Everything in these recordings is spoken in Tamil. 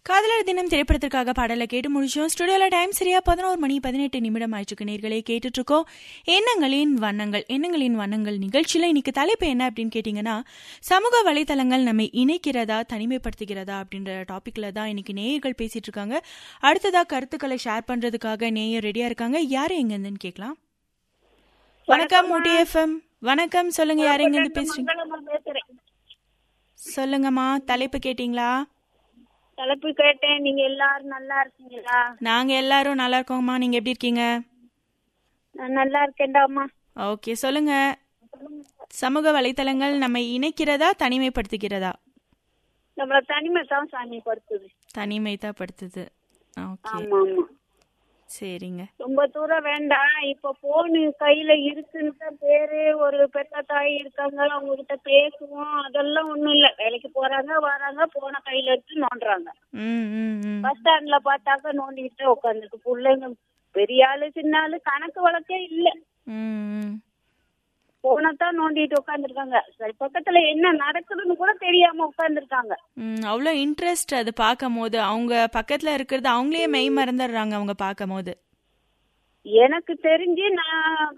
காதலர் தினம் திரைப்படத்திற்காக பாடலை கேட்டு முடிச்சோம் ஸ்டுடியோல டைம் சரியா பதினோரு மணி பதினெட்டு நிமிடம் ஆயிடுச்சு நேர்களே கேட்டுட்டு இருக்கோம் எண்ணங்களின் வண்ணங்கள் எண்ணங்களின் வண்ணங்கள் நிகழ்ச்சியில இன்னைக்கு தலைப்பு என்ன அப்படின்னு கேட்டீங்கன்னா சமூக வலைத்தளங்கள் நம்மை இணைக்கிறதா தனிமைப்படுத்துகிறதா அப்படின்ற டாபிக்ல தான் இன்னைக்கு நேயர்கள் பேசிட்டு இருக்காங்க அடுத்ததா கருத்துக்களை ஷேர் பண்றதுக்காக நேயர் ரெடியா இருக்காங்க யாரு எங்க இருந்துன்னு கேட்கலாம் வணக்கம் ஊட்டி எஃப்எம் வணக்கம் சொல்லுங்க யாரு எங்க இருந்து பேசுறீங்க மங்களம்மா பேசுறேன் சொல்லுங்கம்மா தலைப்பு கேட்டீங்களா தலைப்பு கேட்டேன் நீங்க எல்லாரும் நல்லா இருக்கீங்களா நாங்க எல்லாரும் நல்லா இருக்கோங்கம்மா நீங்க எப்படி இருக்கீங்க நான் நல்லா இருக்கேன்டாம்மா ஓகே சொல்லுங்க சமூக வலைத்தளங்கள் நம்மை இணைக்கிறதா தனிமைப்படுத்துகிறதா நம்மள தனிமை தான் சாமி படுத்துது தனிமை தான் படுத்துது ஓகே ஆமா ஆமா சரிங்க ரொம்ப தூரம் வேண்டாம் இப்ப போனு கையில இருக்குன்னு தான் பேரு ஒரு பெத்த தாய் இருக்காங்க அவங்க கிட்ட பேசுவோம் அதெல்லாம் ஒண்ணும் இல்ல வேலைக்கு போறாங்க வராங்க போன கையில எடுத்து நோண்டுறாங்க ம் ம் ம் பஸ் ஸ்டாண்ட்ல பார்த்தாக்க நோண்டிக்கிட்டு உட்காந்துருக்கு பிள்ளைங்க பெரிய ஆளு சின்ன ஆளு கணக்கு வழக்கே இல்ல ம் ம் போனத்தான் நோண்டிட்டு உட்காந்துருக்காங்க சரி பக்கத்துல என்ன நடக்குதுன்னு கூட தெரியாம உட்காந்துருக்காங்க ம் அவ்வளோ இன்ட்ரெஸ்ட் அது பார்க்கும் போது அவங்க பக்கத்துல இருக்கிறது அவங்களே மெய் மறந்துடுறாங்க அவங்க பார்க்கும் போது எனக்கு தெரிஞ்சு நான்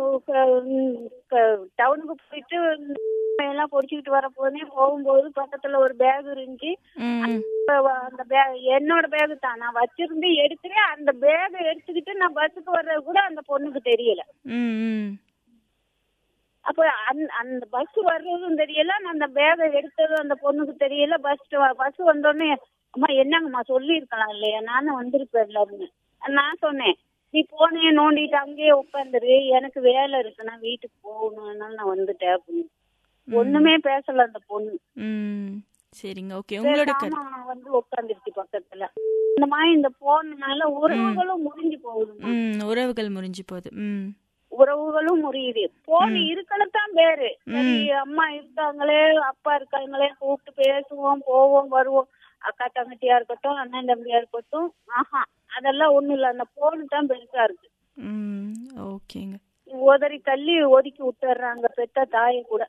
டவுனுக்கு போயிட்டு எல்லாம் பொடிச்சுக்கிட்டு வர போதே போகும்போது பக்கத்துல ஒரு பேக் இருந்துச்சு ம் ம். அந்த பேக் என்னோட பேக் தான் நான் வச்சிருந்து எடுக்கிறேன் அந்த பேக் எடுத்துக்கிட்டு நான் பஸ்ஸுக்கு வர்றது கூட அந்த பொண்ணுக்கு தெரியல ம் ம் அப்ப அந்த அந்த பஸ் வர்றதும் தெரியல நான் அந்த பேகை எடுத்ததும் அந்த பொண்ணுக்கு தெரியல பஸ் பஸ் வந்தோடனே அம்மா என்னங்கம்மா சொல்லியிருக்கலாம் இல்லையா நானும் வந்திருப்பேன்ல அப்படின்னு நான் சொன்னேன் நீ போனே நோண்டிட்டு அங்கேயே உட்காந்துரு எனக்கு வேலை இருக்கு நான் வீட்டுக்கு போகணும் அதனால நான் வந்துட்டேன் அப்படின்னு ஒண்ணுமே பேசல அந்த பொண்ணு ம் சரிங்க ஓகே உங்களோட கரு ஆமா வந்து உட்காந்துருச்சு பக்கத்துல இந்த மாதிரி இந்த போனனால உறவுகளும் முறிஞ்சு போகுது ம் உறவுகள் முறிஞ்சு போகுது ம் உறவுகளும் முறியுது போன் இருக்கணும்தான் பேரு சரி அம்மா இருக்காங்களே அப்பா இருக்காங்களே கூப்பிட்டு பேசுவோம் போவோம் வருவோம் அக்கா தங்கச்சியா இருக்கட்டும் அண்ணன் தம்பியா இருக்கட்டும் ஆஹா அதெல்லாம் ஒண்ணும் இல்ல அந்த போன் தான் பெருசா இருக்கு ம் ஓகேங்க உதறி தள்ளி ஒதுக்கி விட்டுறாங்க பெத்த தாயை கூட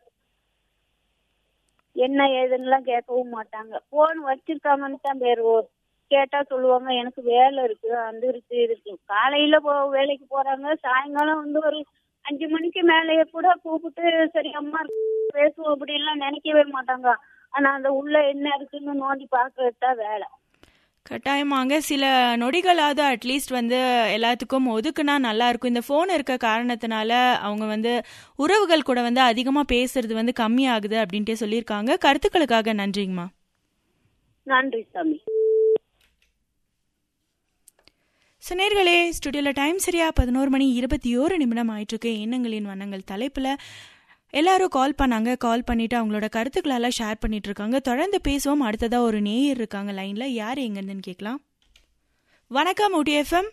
என்ன ஏதுன்னுலாம் கேட்கவும் மாட்டாங்க போன் வச்சிருக்காங்கன்னு தான் பேரு ஓ- கேட்டா சொல்லுவாங்க எனக்கு வேலை இருக்கு அந்த இருக்கு இது இருக்கு காலையில போ வேலைக்கு போறாங்க சாயங்காலம் வந்து ஒரு அஞ்சு மணிக்கு மேலேயே கூட கூப்பிட்டு சரி அம்மா பேசுவோம் அப்படின்லாம் நினைக்கவே மாட்டாங்க ஆனா அந்த உள்ள என்ன இருக்குன்னு நோண்டி பாக்குறது தான் வேலை கட்டாயமாங்க சில நொடிகளாவது அட்லீஸ்ட் வந்து எல்லாத்துக்கும் ஒதுக்குனா நல்லா இருக்கும் இந்த ஃபோன் இருக்க காரணத்தினால அவங்க வந்து உறவுகள் கூட வந்து அதிகமாக பேசுறது வந்து கம்மியாகுது அப்படின்ட்டே சொல்லியிருக்காங்க கருத்துக்களுக்காக நன்றிங்கம்மா நன்றி சாமி ஸோ நேர்களே ஸ்டுடியோவில் டைம் சரியா பதினோரு மணி இருபத்தி ஓரு நிமிடம் ஆயிட்டிருக்கு எண்ணங்களின் வண்ணங்கள் தலைப்பில் எல்லாரும் கால் பண்ணாங்க கால் பண்ணிட்டு அவங்களோட கருத்துக்களெல்லாம் ஷேர் பண்ணிட்டு இருக்காங்க தொடர்ந்து பேசுவோம் அடுத்ததாக ஒரு நேயர் இருக்காங்க லைனில் யார் எங்கேருந்துன்னு கேட்கலாம் வணக்கம் OTFM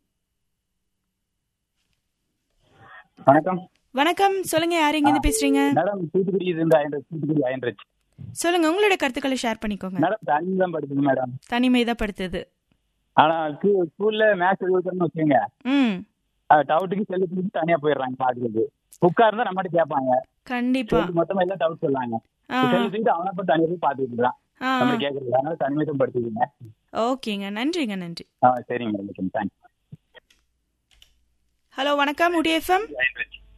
வணக்கம் வணக்கம் சொல்லுங்க யார் எங்கேருந்து பேசுறீங்க மேடம் தூத்துக்குடி இருந்து அயன்ரச் தூத்துக்குடி அயன்ரச் சொல்லுங்க உங்களோட கருத்துக்களை ஷேர் பண்ணிக்கோங்க மேடம் தண்ணி தான் படிக்குது மேடம் தனிமை தான் படுத்துது ஆனா ஸ்கூ- ஸ்கூல்ல மேக்ஸ் எழுதுறோம்னு வச்சுக்கோங்க ம் டவுட்டுக்கு செல்லு கொடுத்து தனியா போயிடுறாங்க பாக்குறது உட்கார்ந்தா நம்மகிட்ட கேட்பாங்க கண்டிப்பா சொல்லு மொத்தமா எல்லாம் டவுட் சொல்லுவாங்க ஆ செல்லு தூக்கிட்டு அவனை போய் தனியா போய் பாத்துக்கிட்டு இருக்கான் ஆ நம்ம கேக்குறது அதனால தனிமை தான் படுத்துக்குங்க ஓகேங்க நன்றிங்க நன்றி ஆ சரிங்க மேடம் தேங்க்ஸ் ஹலோ வணக்கம் OTFM